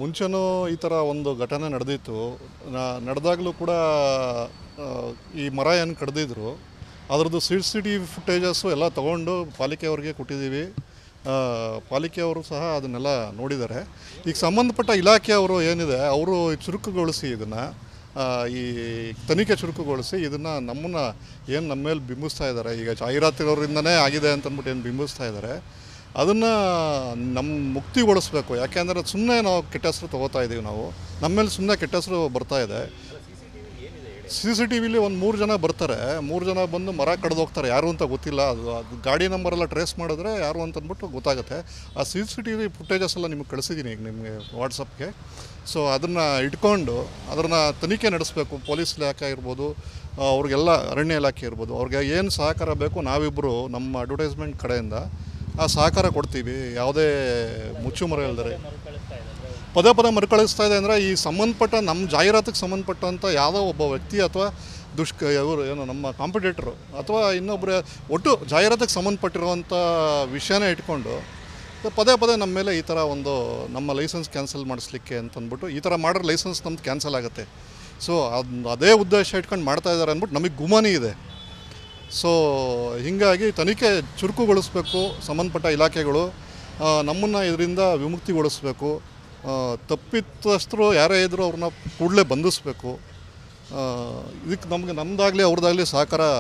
ಮುಂಚೆನೂ ಈ ಥರ ಒಂದು ಘಟನೆ ನಡೆದಿತ್ತು ನಡೆದಾಗಲೂ ಕೂಡ ಆ, ಈ ಮರ ಏನು ಕಡ್ದಿದ್ರು ಅದರದ್ದು C C T V footages ಎಲ್ಲ ತೊಗೊಂಡು ಪಾಲಿಕೆಯವ್ರಿಗೆ ಕೊಟ್ಟಿದ್ದೀವಿ ಆ, ಪಾಲಿಕೆಯವರು ಸಹ ಅದನ್ನೆಲ್ಲ ನೋಡಿದ್ದಾರೆ ಈಗ ಸಂಬಂಧಪಟ್ಟ ಇಲಾಖೆಯವರು ಏನಿದೆ ಅವರು ಚುರುಕುಗೊಳಿಸಿ ಇದನ್ನು ಈ ತನಿಖೆ ಚುರುಕುಗೊಳಿಸಿ ಇದನ್ನು ನಮ್ಮನ್ನು ಏನು ನಮ್ಮ ಮೇಲೆ ಬಿಂಬಿಸ್ತಾ ಇದ್ದಾರೆ ಈಗ ಜಾಹೀರಾತಿರೋರಿಂದನೇ ಆಗಿದೆ ಅಂತಂದ್ಬಿಟ್ಟು ಏನು ಬಿಂಬಿಸ್ತಾ ಇದ್ದಾರೆ ಅದನ್ನು ನಮ್ಮ ಮುಕ್ತಿಗೊಳಿಸ್ಬೇಕು ಯಾಕೆಂದರೆ ಸುಮ್ಮನೆ ನಾವು ಕೆಟ್ಟ ಹೆಸರು ತೊಗೋತಾ ಇದ್ದೀವಿ ನಾವು ನಮ್ಮ ಮೇಲೆ ಸುಮ್ಮನೆ ಕೆಟ್ಟ ಹೆಸರು ಬರ್ತಾ ಇದೆ ಸಿ ಸಿ ಟಿ ವಿಲಿ ಒಂದು ಮೂರು ಜನ ಬರ್ತಾರೆ ಮೂರು ಜನ ಬಂದು ಮರ ಕಡ್ದು ಹೋಗ್ತಾರೆ ಯಾರು ಅಂತ ಗೊತ್ತಿಲ್ಲ ಅದು ಅದು ಗಾಡಿ ನಂಬರೆಲ್ಲ ಟ್ರೇಸ್ ಮಾಡಿದ್ರೆ ಯಾರು ಅಂತ ಅಂದ್ಬಿಟ್ಟು ಗೊತ್ತಾಗುತ್ತೆ ಆ C C T V footages ಎಲ್ಲ ನಿಮಗೆ ಕಳಿಸಿದ್ದೀನಿ ಈಗ ನಿಮಗೆ ವಾಟ್ಸಪ್ಗೆ ಸೊ ಅದನ್ನು ಇಟ್ಕೊಂಡು ಅದನ್ನು ತನಿಖೆ ನಡೆಸಬೇಕು ಪೊಲೀಸ್ ಇಲಾಖೆ ಇರ್ಬೋದು ಆ, ಅವ್ರಿಗೆಲ್ಲ ಅರಣ್ಯ ಇಲಾಖೆ ಇರ್ಬೋದು ಅವ್ರಿಗೆ ಏನು ಸಹಕಾರ ಬೇಕು ನಾವಿಬ್ಬರು ನಮ್ಮ ಅಡ್ವರ್ಟೈಸ್ಮೆಂಟ್ ಕಡೆಯಿಂದ ಆ ಸಹಕಾರ ಕೊಡ್ತೀವಿ ಯಾವುದೇ ಮುಚ್ಚುಮರೆ ಇಲ್ದರೆ ಪದೇ ಪದೇ ಮರುಕಳಿಸ್ತಾ ಇದೆ ಅಂದರೆ ಈ ಸಂಬಂಧಪಟ್ಟ ನಮ್ಮ ಜಾಹೀರಾತಿಗೆ ಸಂಬಂಧಪಟ್ಟಂಥ ಯಾವುದೋ ಒಬ್ಬ ವ್ಯಕ್ತಿ ಅಥವಾ ದುಷ್ಕ ಇವರು ಏನು ನಮ್ಮ ಕಾಂಪಿಟೇಟ್ರು ಅಥವಾ ಇನ್ನೊಬ್ಬರು ಒಟ್ಟು ಜಾಹೀರಾತಿಗೆ ಸಂಬಂಧಪಟ್ಟಿರುವಂಥ ವಿಷಯನೇ ಇಟ್ಕೊಂಡು ಪದೇ ಪದೇ ನಮ್ಮ ಮೇಲೆ ಈ ಥರ ಒಂದು ನಮ್ಮ ಲೈಸೆನ್ಸ್ ಕ್ಯಾನ್ಸಲ್ ಮಾಡಿಸ್ಲಿಕ್ಕೆ ಅಂತಂದ್ಬಿಟ್ಟು ಈ ಥರ ಮಾಡಿದ್ರೆ ಲೈಸೆನ್ಸ್ ನಮ್ದು ಕ್ಯಾನ್ಸಲ್ ಆಗುತ್ತೆ ಸೊ ಅದು ಅದೇ ಉದ್ದೇಶ ಇಟ್ಕೊಂಡು ಮಾಡ್ತಾ ಇದ್ದಾರೆ ಅಂದ್ಬಿಟ್ಟು ನಮಗೆ ಗುಮಾನಿ ಇದೆ ಸೊ ಹೀಗಾಗಿ ತನಿಖೆ ಚುರುಕುಗೊಳಿಸ್ಬೇಕು ಸಂಬಂಧಪಟ್ಟ ಇಲಾಖೆಗಳು ನಮ್ಮನ್ನು ಇದರಿಂದ ವಿಮುಕ್ತಿಗೊಳಿಸ್ಬೇಕು ಆ, ತಪ್ಪಿತಸ್ಥರು ಯಾರೇ ಇದ್ದರೂ ಅವ್ರನ್ನ ಕೂಡಲೇ ಬಂಧಿಸ್ಬೇಕು ಇದಕ್ಕೆ ನಮಗೆ ನಮ್ಮದಾಗಲಿ ಅವ್ರದ್ದಾಗಲಿ ಸಹಕಾರ